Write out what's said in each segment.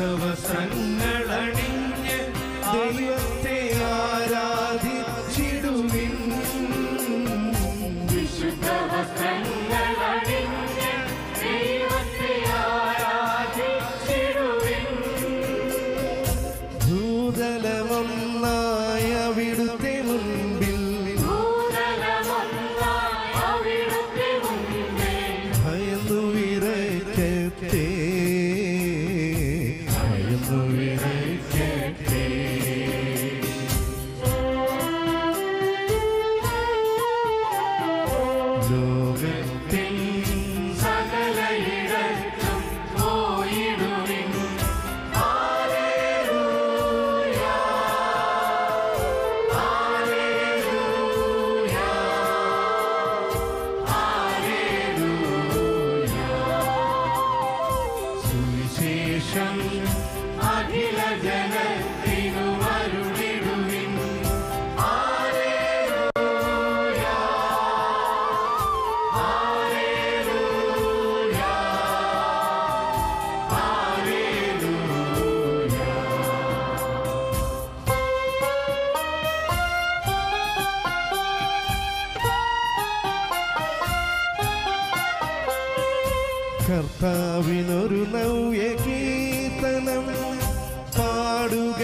വസ്ത്രങ്ങളണിഞ്ഞ് ദൈവത്തെ ആരാധിച്ചിടുവിൻ വിശുദ്ധ വസ്ത്രങ്ങളണിഞ്ഞ് ദൈവത്തെ ആരാധിച്ചിടുവിൻ. ഭൂതലമൊന്നായ അവിടുത്തെ മുൻപിൽ ഭൂതലമൊന്നായി അവിടുത്തെ മുൻപിൽ ഭയന്നു വിറയ്ക്കട്ടെ ഭയന്നു വിറയ്ക്കട്ടെ ലോകത്തിൽ സകലയിടത്തും പോയിടുവിൻ. ഹല്ലേലൂയ. ഹല്ലേലൂയ. ഹല്ലേലൂയ. സുവിശേഷം അഖില ജനത്തിനും അരുളിടുവിൻ. ഹല്ലേലൂയ. ഹല്ലേലൂയ. ഹല്ലേലൂയ. കർത്താവിനൊരു നവ്യ കീർത്തനം പാടുക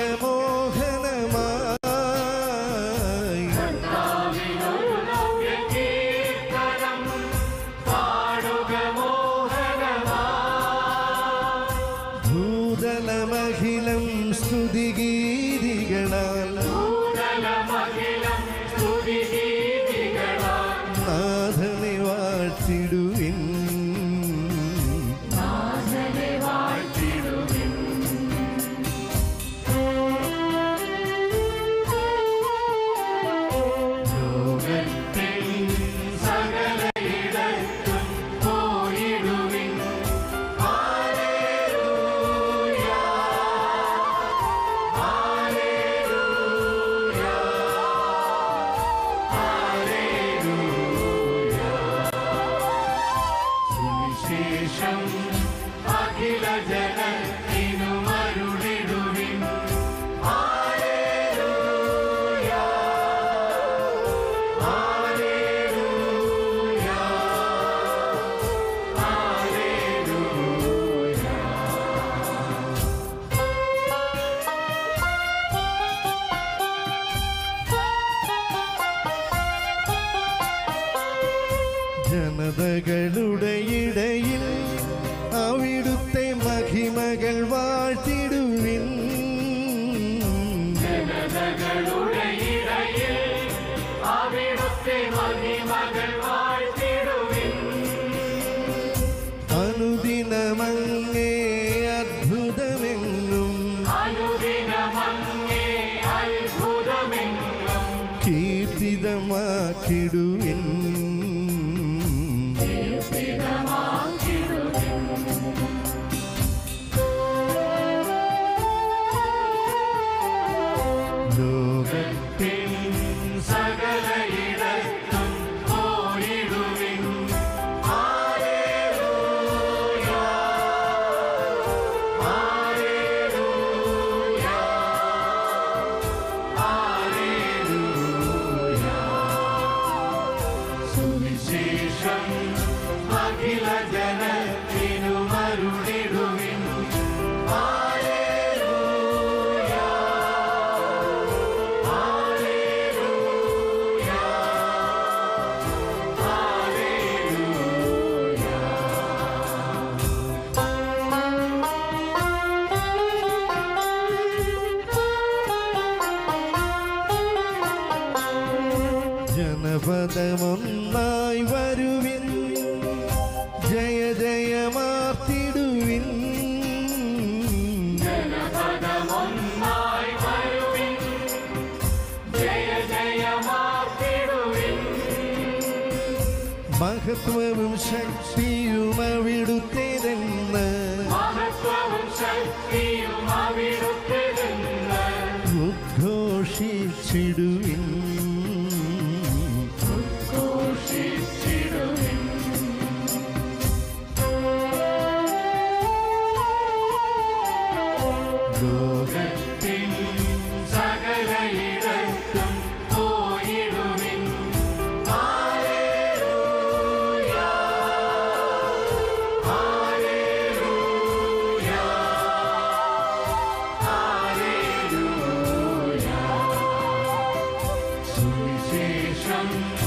മോഹനമായി കർത്താവിനൊരു നവ്യകീർത്തനം പാടുക മോഹനമായി. ഭൂതലമഖിലം സ്തുതിഗീതികളാൽ ഭൂതലമഖിലം സ്തുതിഗീതികളാൽ നാഥനെ വാഴ്ത്തിടുവിൻ നാഥനെ വാഴ്ത്തിടുവിൻ. ലോകത്തിൽ സകലയിടത്തും പോയിടുവിൻ. ഹല്ലേലൂയ. ഹല്ലേലൂയ. ഹല്ലേലൂയ. സുവിശേഷം അഖില ജനത്തിനും അരുളിടുവിൻ. ഹല്ലേലൂയ. ഹല്ലേലൂയ. ഹല്ലേലൂയ. ജനതകളുടെ ഇടയിൽ അവിടുത്തെ മഹിമകൾ വാഴ്ത്തിടുവിൻ ജനതകളുടെ ഇടയിൽ അവിടുത്തെ മഹിമകൾ വാഴ്ത്തിടുവിൻ. അനുദിനമങ്ങേ അത്ഭുതമെങ്ങും അനുദിനമങ്ങേ അത്ഭുതമെങ്ങും കീർത്തിതമാക്കിടുവിൻ സ്ഥിരമാക്കിടുവിൻ. ലോകത്തിൽ സകലയിടത്തും പോയിടുവിൻ. ഹല്ലേലൂയ. ഹല്ലേലൂയ. ഹല്ലേലൂയ. സുവിശേഷം അഖില ജനത്തിനും അരുളിടുവിൻ. ഹല്ലേലൂയ. ഹല്ലേലൂയ. ഹല്ലേലൂയ. ജനപദമൊന്നായി വരുവിൻ ജയ ജയമാർത്തിടുവിൻ ജനപദമൊന്നായി വരുവിൻ. ജയ ജയമാർത്തിടുവിൻ. മഹത്വവും ശക്തിയും അവിടുത്തേതെന്ന് മഹത്വവും ശക്തിയും അവിടുത്തെന്ന് ഉദ്ഘോഷിച്ചിടുവിൻ ഘോഷിച്ചിടുവിൻ. ശേഷം